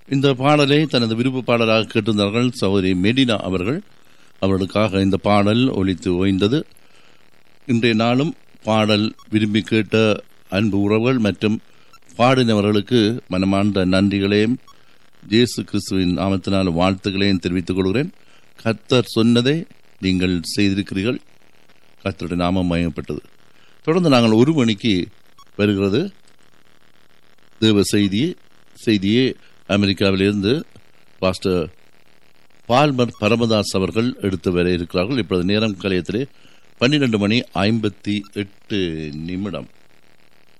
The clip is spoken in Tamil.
இந்த பாடலை தனது விருப்ப பாடலாக கேட்டிருந்தார்கள் சகோதரி மெடினா அவர்கள் அவர்களுக்காக இந்த பாடல் ஒலித்து ஓய்ந்தது இன்றைய நாளும் பாடல் விரும்பி கேட்ட அன்பு உறவுகள் மற்றும் பாடினவர்களுக்கு மனமார்ந்த நன்றிகளையும் இயேசு கிறிஸ்துவின் நாமத்தினால் வாழ்த்துக்களையும் தெரிவித்துக் கொள்கிறேன் கர்த்தர் சொன்னதை நீங்கள் செய்திருக்கிறீர்கள் கர்த்தருடைய நாமம் மயப்பட்டது தொடர்ந்து நாங்கள் ஒரு மணிக்கு வருகிறது தேவ செய்தி செய்தியே அமெரிக்காவிலிருந்து பாஸ்டர் பால்மர் பரமதாஸ் அவர்கள் எடுத்து வர இருக்கிறார்கள் இப்பொழுது நேரம் கலையத்திலே பன்னிரண்டு மணி ஐம்பத்தி எட்டு நிமிடம்